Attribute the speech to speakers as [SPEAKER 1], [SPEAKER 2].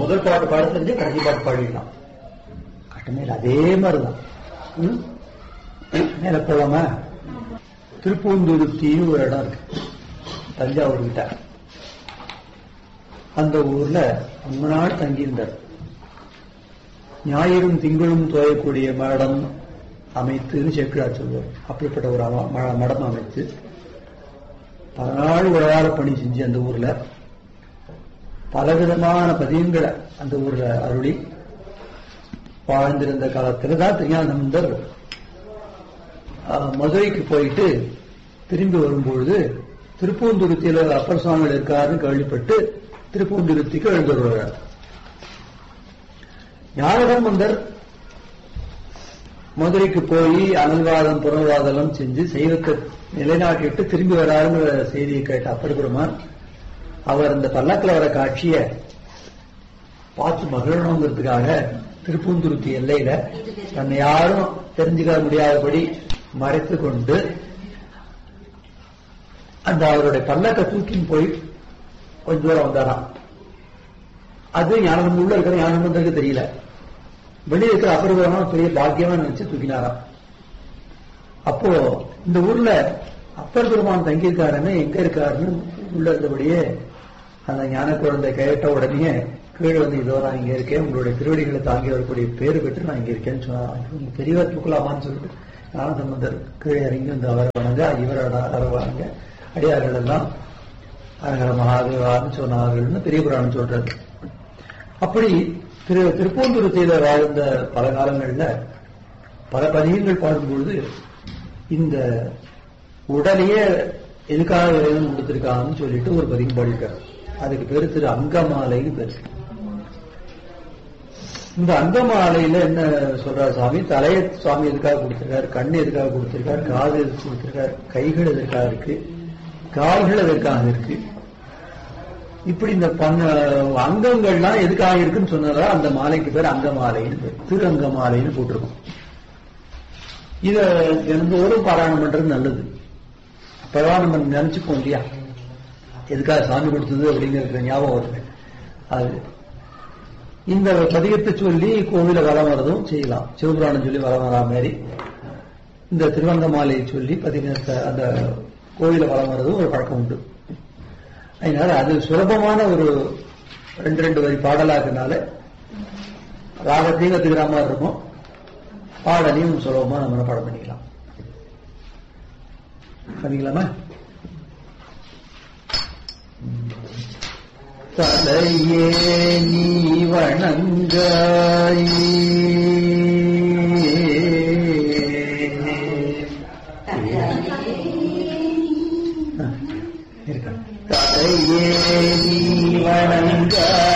[SPEAKER 1] முதல் பாட்டு பாட தெரிஞ்சு கடைசி பாட்டு பாடிடலாம் கட்டமே இல்லை அதே மாதிரிதான் ம்? மேல போலாமா திருப்பூந்துருத்தின்னு ஒரு இடம் இருக்கு தஞ்சாவூர் கிட்ட அந்த ஊர்ல ரொம்ப நாள் தங்கியிருந்தார் ஞாயிறும் திங்களும் தோயக்கூடிய மடம் அமைத்துன்னு சேக்கிழார் சொல்வார் அப்படிப்பட்ட ஒரு அம- ம- மடம் அமைத்து பல நாள் உழவார பணி செஞ்சு அந்த ஊர்ல பலவிதமான பதியங்களை அந்த ஊர்ல அருளி வாழ்ந்திருந்த காலத்துல தான் திருஞானந்தர் ஆஹ், மதுரைக்கு போயிட்டு திரும்பி வரும்பொழுது திருப்பூந்துருத்தியில அப்பர் சுவாமிகள் இருக்காருன்னு கேள்விப்பட்டு திருப்பூந்துருத்திக்கு எழுந்து வருவார் ஞானசம்பந்தர் மதுரைக்கு போய் அனல்வாதம் புறவாதம் செஞ்சு சைவத்தை நிலைநாட்டிட்டு திரும்பி வராருங்கிற செய்தியை கேட்ட அப்பர் பெருமான் அவர் இந்த பல்லக்கில் வர காட்சிய பார்த்து மகிழணுங்கிறதுக்காக திருப்பூந்துருத்தி எல்லையில தன்னை யாரும் தெரிஞ்சுக்க முடியாதபடி மறைத்து கொண்டு அந்த அவருடைய பல்லக்கை தூக்கின்னு போய் கொஞ்ச தூரம் வந்தாராம் அது ஞானம் உள்ள இருக்கிற ஞானமந்தருக்கு தெரியல வெளியே இருக்கிற அபரிபரமான பெரிய பாக்கியமா நினைச்சு தூக்கினாராம் அப்போ இந்த ஊர்ல அப்பர் பெருமான் தங்கியிருக்காருன்னு எங்க இருக்காருன்னு உள்ள இருந்தபடியே அந்த ஞான குழந்தை கேட்ட உடனே கீழே வந்து இதோ நான் இங்க இருக்கேன் உங்களுடைய திருவடிகளை தாங்கி வரக்கூடிய பேரு பெற்று நான் இங்க இருக்கேன்னு சொன்னாங்க பெரியவர் தூக்கலாமான்னு சொல்லிட்டு ஞானசம்பந்தர் கீழே இறங்கி வந்து அவரை வணங்க இவர் அவரை வணங்க அடியார்கள் எல்லாம் அரகர மகாதேவான்னு சொன்னார்கள்னு பெரிய புராணம் சொல்றாரு அப்படி திரு திருப்பூந்துருத்தியில வாழ்ந்த பல காலங்கள்ல பல பதிகங்கள் பாடும்பொழுது இந்த உடலையே எதுக்காக வேணும் கொடுத்திருக்காங்கன்னு சொல்லிட்டு ஒரு பதிகம் பாடியிருக்காரு அதுக்கு பேரு திரு அங்கமாலைன்னு பேரு இந்த அங்கமாலையில என்ன சொல்றாரு சுவாமி தலைய சுவாமி எதுக்காக கொடுத்திருக்காரு கண்ணு எதுக்காக கொடுத்திருக்காரு காது எதுக்கு கொடுத்திருக்காரு கைகள் எதற்காக இருக்கு கால்கள் எதற்காக இருக்கு இப்படி இந்த பண்ண அங்கங்கள்லாம் எதுக்காக இருக்குன்னு சொன்னதா அந்த மாலைக்கு பேர் அங்கமாலைன்னு பேர் திரு அங்கமாலைன்னு போட்டிருக்கோம் இத தினந்தோறும் பாராயணம் பண்றது நல்லது அப்பதான் நம்ம நினைச்சுப்போம் இல்லையா எதுக்காக சாமி கொடுத்தது அப்படிங்கிற ஞாபகம் வருது அது இந்த பதிகத்தை சொல்லி கோவில வலம் வரதும் செய்யலாம் சிவபுராணம் சொல்லி வலம் வரா மாதிரி இந்த திருவங்கமாலையை சொல்லி பதினெட்டு அந்த கோவில வலம் வரதும் ஒரு பழக்கம் உண்டு அதனால அது சுலபமான ஒரு ரெண்டு ரெண்டு வரி பாடலாக்குனால ராகத்தையும் கத்துக்கிற மாதிரி இருக்கும் பாடலையும் சுலபமா நம்ம பாடம் பண்ணிக்கலாம் பண்ணிக்கலாமா தலையே நீ வணங்காய் தலையே நீ வணங்காய்